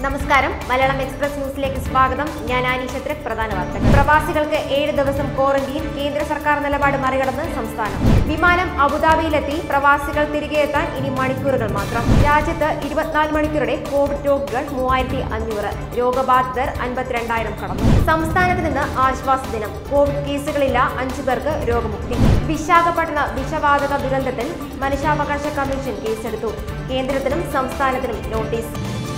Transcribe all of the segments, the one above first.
നമസ്കാരം മലയാളം എക്സ്പ്രസ് ന്യൂസിലേക്ക് സ്വാഗതം ഞാൻ ആനി ഛത്രക് പ്രധാന വാർത്തകൾ പ്രവാസികൾക്ക് ഏഴ് ദിവസം ക്വാറന്റീൻ കേന്ദ്ര സർക്കാർ നിലപാട് മറികടന്ന് സംസ്ഥാനം വിമാനം അബുദാബിയിലെത്തി പ്രവാസികൾ തിരികെ എത്താൻ ഇനി മണിക്കൂറുകൾ മാത്രം രാജ്യത്ത് ഇരുപത്തിനാല് മണിക്കൂറുടെ കോവിഡ് രോഗികൾ മൂവായിരത്തി അഞ്ഞൂറ് രോഗബാധിതർ അൻപത്തിരണ്ടായിരം കടന്നു സംസ്ഥാനത്ത് നിന്ന് ആശ്വാസ ദിനം കോവിഡ് കേസുകളില്ല അഞ്ചു പേർക്ക് രോഗമുക്തി വിശാഖപട്ടണ വിഷവാതക ദുരന്തത്തിൽ മനുഷ്യാവകാശ കമ്മീഷൻ കേസെടുത്തു കേന്ദ്രത്തിനും സംസ്ഥാനത്തിനും നോട്ടീസ്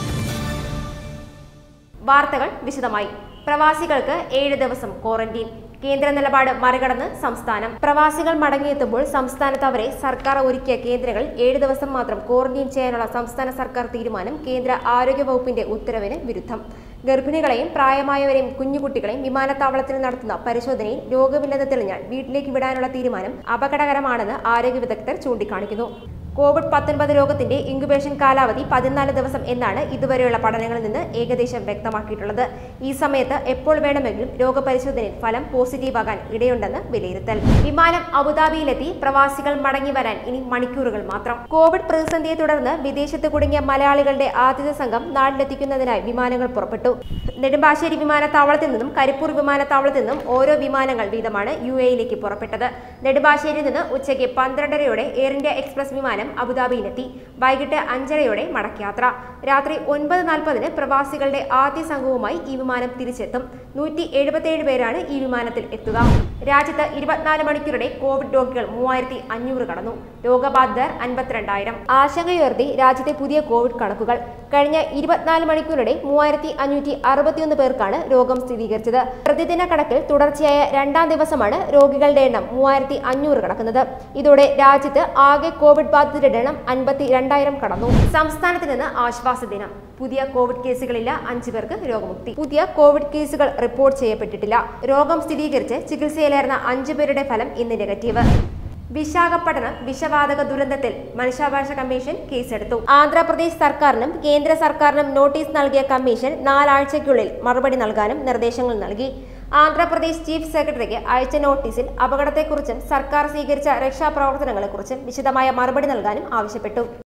വാർത്തകൾ വിശദമായി പ്രവാസികൾക്ക് ഏഴ് ദിവസം ക്വാറന്റീൻ കേന്ദ്ര നിലപാട് മറികടന്ന് സംസ്ഥാനം പ്രവാസികൾ മടങ്ങിയെത്തുമ്പോൾ സംസ്ഥാനത്ത് അവരെ സർക്കാർ ഒരുക്കിയ കേന്ദ്രങ്ങൾ ഏഴ് ദിവസം മാത്രം ക്വാറന്റീൻ ചെയ്യാനുള്ള സംസ്ഥാന സർക്കാർ തീരുമാനം കേന്ദ്ര ആരോഗ്യ വകുപ്പിന്റെ ഉത്തരവിന് വിരുദ്ധം ഗർഭിണികളെയും പ്രായമായവരെയും കുഞ്ഞുകുട്ടികളെയും വിമാനത്താവളത്തിൽ നടത്തുന്ന പരിശോധനയിൽ രോഗമില്ലെന്ന് തെളിഞ്ഞാൽ വീട്ടിലേക്ക് വിടാനുള്ള തീരുമാനം അപകടകരമാണെന്ന് ആരോഗ്യ വിദഗ്ധർ ചൂണ്ടിക്കാണിക്കുന്നു കോവിഡ് പത്തൊൻപത് രോഗത്തിന്റെ ഇൻക്യുബേഷൻ കാലാവധി പതിനാല് ദിവസം എന്നാണ് ഇതുവരെയുള്ള പഠനങ്ങളിൽ നിന്ന് ഏകദേശം വ്യക്തമാക്കിയിട്ടുള്ളത് ഈ സമയത്ത് എപ്പോൾ വേണമെങ്കിലും രോഗപരിശോധനയിൽ ഫലം പോസിറ്റീവാകാൻ ഇടയുണ്ടെന്ന് വിലയിരുത്തൽ വിമാനം അബുദാബിയിലെത്തി പ്രവാസികൾ മടങ്ങി വരാൻ ഇനി മണിക്കൂറുകൾ മാത്രം കോവിഡ് പ്രതിസന്ധിയെ തുടർന്ന് വിദേശത്ത് കുടുങ്ങിയ മലയാളികളുടെ ആദ്യത്തെ സംഘം നാട്ടിലെത്തിക്കുന്നതിനായി വിമാനങ്ങൾ പുറപ്പെട്ടു നെടുമ്പാശ്ശേരി വിമാനത്താവളത്തിൽ നിന്നും കരിപ്പൂർ വിമാനത്താവളത്തിൽ നിന്നും ഓരോ വിമാനങ്ങൾ വീതമാണ് യു എയിലേക്ക് പുറപ്പെട്ടത് നെടുമ്പാശ്ശേരിയിൽ നിന്ന് ഉച്ചയ്ക്ക് പന്ത്രണ്ടരയോടെ എയർ ഇന്ത്യ എക്സ്പ്രസ് വിമാനം അബുദാബിയിലെത്തി വൈകിട്ട് അഞ്ചരയോടെ മടക്കയാത്ര രാത്രി ഒൻപത് നാൽപ്പതിന് പ്രവാസികളുടെ ആദ്യ സംഘവുമായി ഈ വിമാനം തിരിച്ചെത്തും നൂറ്റി എഴുപത്തിയേഴ് പേരാണ് ഈ വിമാനത്തിൽ എത്തുക രാജ്യത്ത് ഇരുപത്തിനാല് മണിക്കൂറുടെ കോവിഡ് രോഗികൾ മൂവായിരത്തി അഞ്ഞൂറ് കടന്നു രോഗബാധിതർ അൻപത്തിരണ്ടായിരം ആശങ്കയുയർത്തി രാജ്യത്തെ പുതിയ കോവിഡ് കണക്കുകൾ കഴിഞ്ഞ ഇരുപത്തിനാല് മണിക്കൂറിടെ മൂവായിരത്തി അഞ്ഞൂറ്റി അറുപത്തിയൊന്ന് പേർക്കാണ് രോഗം സ്ഥിരീകരിച്ചത് പ്രതിദിന കണക്കിൽ തുടർച്ചയായ രണ്ടാം ദിവസമാണ് രോഗികളുടെ എണ്ണം മൂവായിരത്തി അഞ്ഞൂറ് കടക്കുന്നത് ഇതോടെ രാജ്യത്ത് ആകെ കോവിഡ് ബാധിതരുടെ എണ്ണം അൻപത്തി രണ്ടായിരം കടന്നു സംസ്ഥാനത്ത് നിന്ന് ആശ്വാസ ദിനം പുതിയ കോവിഡ് കേസുകളില്ല അഞ്ചു പേർക്ക് രോഗമുക്തി പുതിയ കോവിഡ് കേസുകൾ റിപ്പോർട്ട് ചെയ്യപ്പെട്ടിട്ടില്ല രോഗം സ്ഥിരീകരിച്ച് ചികിത്സയിലായിരുന്ന അഞ്ചു പേരുടെ ഫലം ഇന്ന് നെഗറ്റീവ് വിശാഖപട്ടണം വിഷവാതക ദുരന്തത്തിൽ മനുഷ്യാവകാശ കമ്മീഷൻ കേസെടുത്തു ആന്ധ്രാപ്രദേശ് സർക്കാരിനും കേന്ദ്ര സർക്കാരിനും നോട്ടീസ് നൽകിയ കമ്മീഷൻ നാലാഴ്ചയ്ക്കുള്ളിൽ മറുപടി നൽകാനും നിർദ്ദേശങ്ങൾ നൽകി ആന്ധ്രാപ്രദേശ് ചീഫ് സെക്രട്ടറിക്ക് അയച്ച നോട്ടീസിൽ അപകടത്തെക്കുറിച്ചും സർക്കാർ സ്വീകരിച്ച രക്ഷാപ്രവർത്തനങ്ങളെക്കുറിച്ചും വിശദമായ മറുപടി നൽകാനും ആവശ്യപ്പെട്ടു